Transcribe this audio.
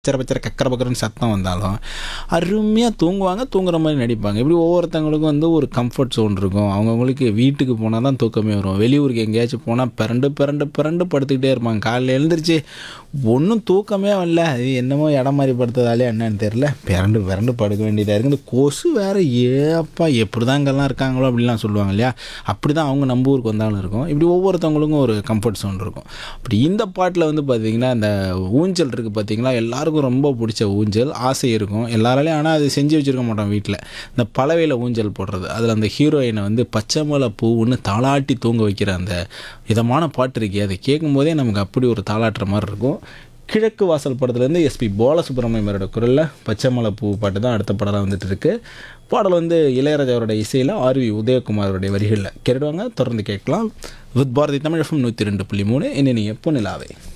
பச்சர பச்சர கக்கர பக்கரன்னு சத்தம் வந்தாலும் அருமையாக தூங்குவாங்க தூங்குற மாதிரி நடிப்பாங்க இப்படி ஒவ்வொருத்தவங்களுக்கும் வந்து ஒரு கம்ஃபர்ட் ஜோன் இருக்கும் அவங்கவுங்களுக்கு வீட்டுக்கு போனால் தான் தூக்கமே வரும் வெளியூருக்கு எங்கேயாச்சும் போனால் பிறண்டு பிறண்டு பிறண்டு படுத்துக்கிட்டே இருப்பாங்க காலையில் எழுந்திரிச்சு ஒன்றும் தூக்கமே வரல அது என்னமோ இடம் மாதிரி படுத்ததாலே என்னன்னு தெரில பிறண்டு பிறண்டு படுக்க வேண்டியதாக இருக்குது இந்த கொசு வேறு ஏப்பா எப்படி தான் இங்கெல்லாம் இருக்காங்களோ அப்படிலாம் சொல்லுவாங்க இல்லையா அப்படி தான் அவங்க நம்ம ஊருக்கு வந்தாலும் இருக்கும் இப்படி ஒவ்வொருத்தவங்களுக்கும் ஒரு கம்ஃபர்ட் ஜோன் இருக்கும் அப்படி இந்த பாட்டில் வந்து பார்த்திங்கன்னா இந்த ஊஞ்சல் இருக்குது பார்த்தீங்களா எல்லாருக்கும் ரொம்ப பிடிச்ச ஊஞ்சல் ஆசை இருக்கும் எல்லாராலையும் ஆனால் அது செஞ்சு வச்சுருக்க மாட்டோம் வீட்டில் இந்த பலவையில் ஊஞ்சல் போடுறது அதில் அந்த ஹீரோயினை வந்து பச்சை மலை பூவுன்னு தாளாட்டி தூங்க வைக்கிற அந்த இதமான பாட்டு இருக்கே அதை கேட்கும்போதே நமக்கு அப்படி ஒரு தாளாட்டுற மாதிரி இருக்கும் கிழக்கு வாசல் படத்துலேருந்து எஸ்பி பாலசுப்ரமணியமரோட குரலில் பச்சை மலை பூ பாட்டு தான் அடுத்த படம்லாம் வந்துட்டு இருக்கு பாடல் வந்து இளையராஜாவோட இசையில் ஆர்வி உதயகுமாரோடைய வரிகளில் கேட்டுவாங்க தொடர்ந்து கேட்கலாம் வித் பாரதி தமிழ் எஃப்எம் நூற்றி ரெண்டு புள்ளி மூணு என்ன நீ எப்போ நிலாவே